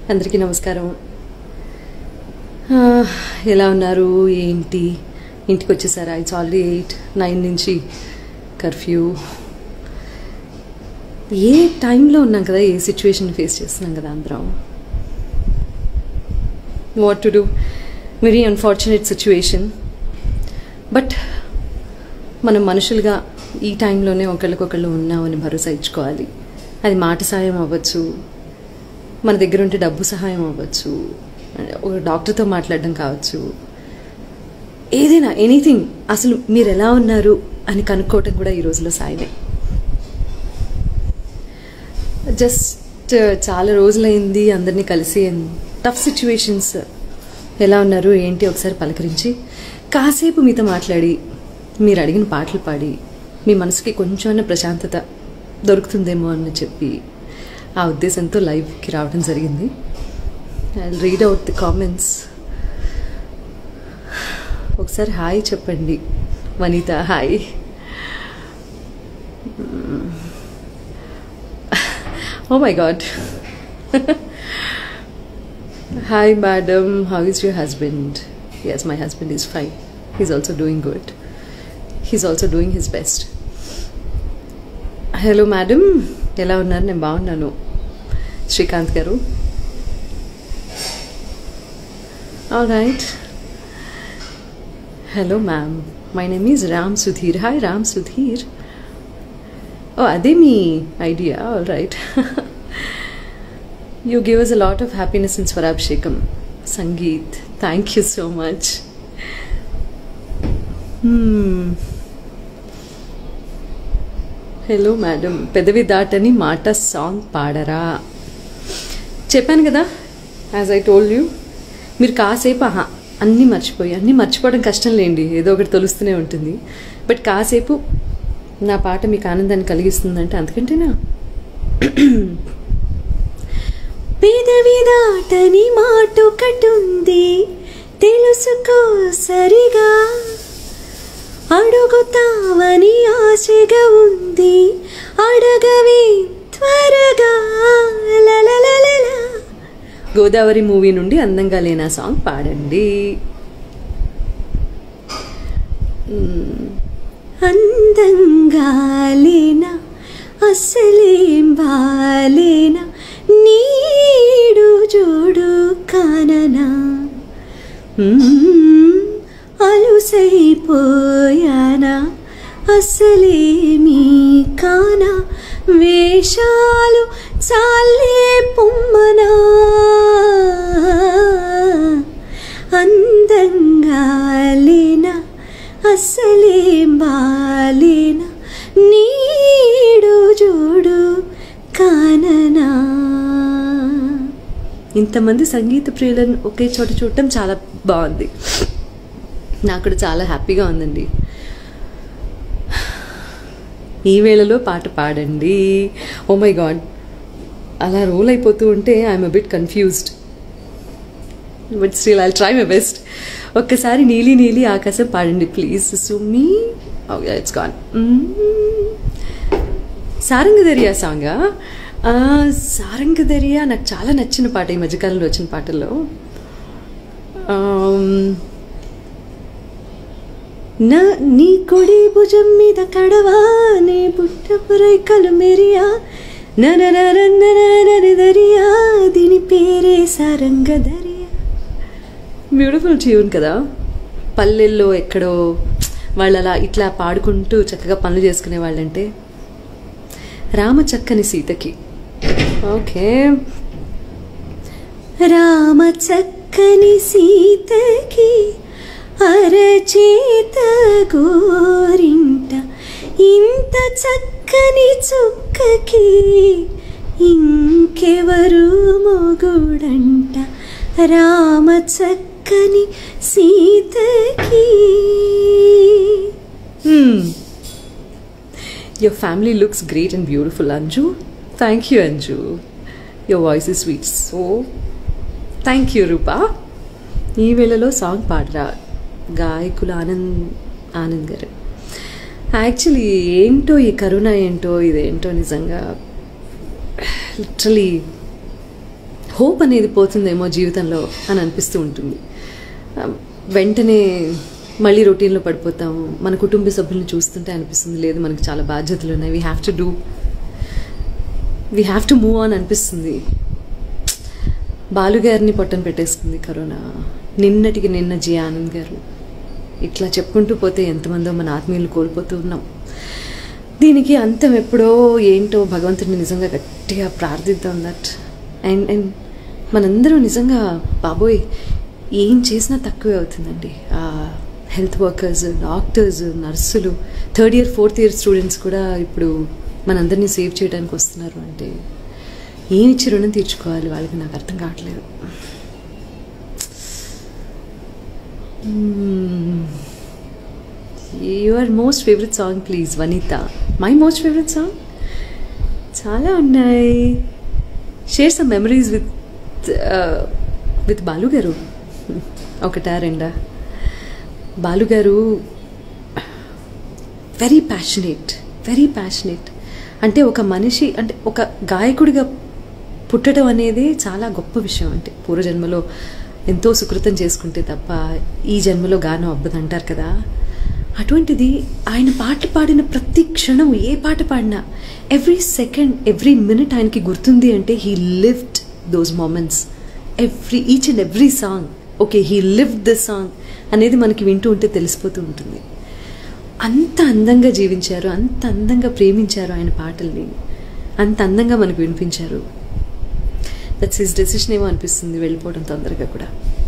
అందరికీ నమస్కారం ఆ, ఎలా ఉన్నారు ఏంటి ఇంటికి వచ్చేసారా ఇట్స్ ఆల్రెడీ ఎయిట్ నైన్ నుంచి కర్ఫ్యూ ఏ టైంలో ఉన్నాం కదా ఏ సిచ్యువేషన్ ఫేస్ చేస్తున్నాం కదా అందరం what to do very unfortunate situation but మనం మనుషులుగా ఈ టైంలోనే ఒకళ్ళకొకళ్ళు ఉన్నామని భరోసా ఇచ్చుకోవాలి అది మాట సాయం అవ్వచ్చు మన దగ్గర ఉంటే డబ్బు సహాయం అవ్వచ్చు ఒక డాక్టర్తో మాట్లాడడం కావచ్చు ఏదైనా ఎనీథింగ్ అసలు మీరు ఎలా ఉన్నారు అని కనుక్కోవటం కూడా ఈ రోజులో సాయమే జస్ట్ చాలా రోజులైంది అందరినీ కలిసి టఫ్ సిచ్యువేషన్స్ ఎలా ఉన్నారు ఏంటి ఒకసారి పలకరించి కాసేపు మీతో మాట్లాడి మీరు అడిగిన పాటలు పాడి మీ మనసుకి కొంచెం ప్రశాంతత దొరుకుతుందేమో అని చెప్పి ఆ ఉద్దేశంతో లైవ్కి రావడం జరిగింది I read out the comments ఒకసారి హాయ్ చెప్పండి Vanitha hi oh my god hi madam how is your husband yes my husband is fine he's also doing good he's also doing his best hello madam ఎలా ఉన్నారు నేను బాగున్నాను Srikanth garu all right hello ma'am my name is Ram Sudheer hi Ram Sudheer oh అదే మీ idea all right you give us a lot of happiness in Swarabhishekam Sangeeth thank you so much hello madam పెదవి దాటని మాట song పాడరా చెప్పాను కదా యాజ్ ఐ టోల్డ్ యూ మీరు కాసేపు ఆహా అన్నీ మర్చిపోయి అన్నీ మర్చిపోవడం కష్టం లేండి ఏదో ఒకటి తెలుస్తూనే ఉంటుంది బట్ కాసేపు నా పాట మీకు ఆనందాన్ని కలిగిస్తుందంటే అంతకంటేనా పెదవి దాటని మాటొకటుంది తెలుసుకో సరిగా అడుగుతావని ఆశగా ఉంది అడగవే త్వరగా లలలలలా. గోదావరి మూవీ నుండి అందంగా లేనా సాంగ్ పాడండి అందంగా లేనా అసలేం బాలేనా నీడు జోడు కాననా మ్మ్, అలుసైపోయానా అసలేమీ కానా వేషాలు చాలే పొమ్మనా అందంగా లేనా అసలేం బాలేనా నీడు జోడు కాననా ఇంతమంది సంగీత ప్రియులను ఒకే చోట చూడటం చాలా బాగుంది నాకు కూడా చాలా హ్యాపీగా ఉందండి ఈ వేళలో పాట పాడండి ఓ మై గాడ్ అలా రోల్ అయిపోతూ ఉంటే I'm a bit confused but still I try my best ఒక్కసారి నీలి నీలి ఆకాశం పాడండి please Sumi it's gone Sarangadariya సాంగా సారంగదరియా నాకు చాలా నచ్చిన పాట ఈ మధ్యకాలంలో వచ్చిన పాటల్లో Um, నా నీ కుడి భుజం మీద కడవా నీ పుట్టపు రైకలు మెరియా నరనరన్నరనరిదరియా దీని పేరే సారంగదరియా బ్యూటిఫుల్ ట్యూన్ కదా పల్లెల్లో ఎక్కడో వాళ్ళు అలా ఇట్లా పాడుకుంటూ చక్కగా పనులు చేసుకునే వాళ్ళంటే రామ చక్కని సీతకి ఓకే రామ చక్కని సీతకి అరచేత గోరింట ఇంత చక్కని చుక్కకి ఇంకెవరు మొగుడంట రామ చక్కని సీతకి your family looks great and beautiful Anju thank you Anju your voice is sweet so thank you Rupa ఈ వేళలో సాంగ్ పాడరా గాయకులు ఆనంద్ ఆనంద్ గారు యాక్చువల్లీ ఏంటో ఈ కరోనా ఏంటో ఇదేంటో నిజంగా లిటరలీ హోప్ అనేది పోతుందేమో జీవితంలో అని అనిపిస్తూ ఉంటుంది ఆ, వెంటనే మళ్ళీ రొటీన్లో పడిపోతాము మన కుటుంబ సభ్యులను చూస్తుంటే అనిపిస్తుంది లేదు మనకి చాలా బాధ్యతలు ఉన్నాయి we have to do we have to move on అనిపిస్తుంది బాలుగారిని పొట్టన పెట్టేస్తుంది కరోనా నిన్నటికి నిన్న జి ఆనంద్ గారు ఇట్లా చెప్పుకుంటూ పోతే ఎంతమందో మన ఆత్మీయులు కోల్పోతూ ఉన్నాం దీనికి అంతం ఎప్పుడో ఏంటో భగవంతుడిని నిజంగా గట్టిగా ప్రార్థిద్దాం దట్ అండ్ అండ్ మనందరూ నిజంగా బాబోయ్ ఏం చేసినా తక్కువే అవుతుందండి హెల్త్ వర్కర్స్ డాక్టర్స్ నర్సులు third year fourth year students కూడా ఇప్పుడు మనందరినీ సేవ్ చేయడానికి వస్తున్నారు అంటే ఏమిచ్చి రుణం తీర్చుకోవాలి వాళ్ళకి నాకు అర్థం కావట్లేదు your most favourite song please Vanitha my most favourite song చాలా ఉన్నాయి share some memories with with Balu garu ఒకటా రెండా బాలు గారు వెరీ ప్యాషనేట్ వెరీ ప్యాషనేట్ అంటే ఒక మనిషి అంటే ఒక గాయకుడిగా పుట్టడం అనేది చాలా గొప్ప విషయం అంటే పూర్వజన్మలో ఎంతో సుకృతం చేసుకుంటే తప్ప ఈ జన్మలో గానం అవ్వదంటారు కదా అటువంటిది ఆయన పాటలు పాడిన ప్రతి క్షణం ఏ పాట పాడినా ఎవ్రీ సెకండ్ ఎవ్రీ మినిట్ ఆయనకి గుర్తుంది అంటే he lived those moments every each and every song okay he lived the song అనేది మనకి వింటూ ఉంటే తెలిసిపోతూ ఉంటుంది అంత అందంగా జీవించారు అంత అందంగా ప్రేమించారు ఆయన పాటల్ని అంత అందంగా మనకు వినిపించారు దట్స్ హిస్ డెసిషన్ ఏమో అనిపిస్తుంది వెళ్ళిపోవడం తొందరగా కూడా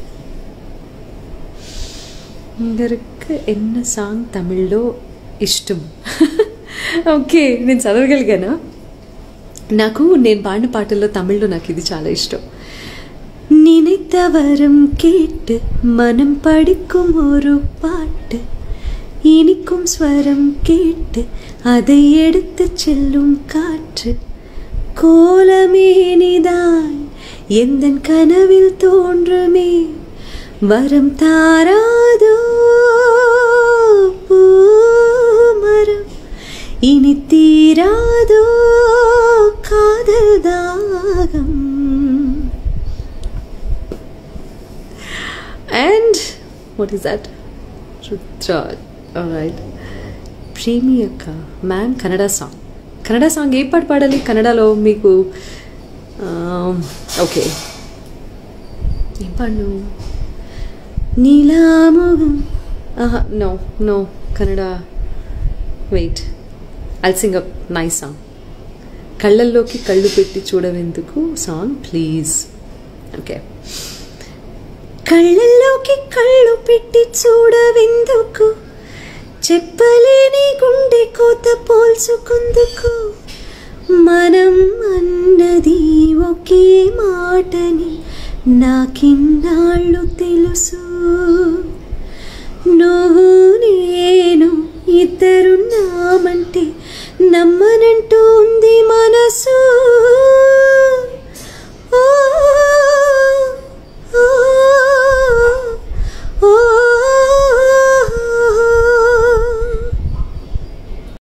உங்களுக்கு என்ன సాంగ్ తమిళ్లో ఇష్టం ఓకే నేను చదవగలిగానా నాకు నేను పాడిన పాటల్లో తమిళ్లో నాకు ఇది చాలా ఇష్టం நினைத்த வரம் கேட்டு மனம் படிக்கும் ஒரு பாட்டு இனிக்கும் ஸ்வரம் கேட்டு அதை எடுத்து செல்லும் காற்று கோலமேனிதாய் எந்த கனவில் தோன்றுமே வரம் தாராதோ பூமரம் இனி தீராதோ காதல் தாகம் and what is that Rudra right ప్రేమి యొక్క ma'am Kannada song Kannada song ఏ పాట పాడాలి కన్నడలో మీకు ఓకే ఏం పాడు నీలాముగం no no Kannada wait I'll sing up nice song కళ్ళల్లోకి కళ్ళు పెట్టి చూడవెందుకు సాంగ్ ప్లీజ్ ఓకే కళ్ళల్లోకి కళ్ళు పెట్టి చూడవెందుకు చెప్పలేని గుండె కోత పోల్చుకుందుకు మనం అన్నది ఒకే మాటని నాకిన్నాళ్ళు తెలుసు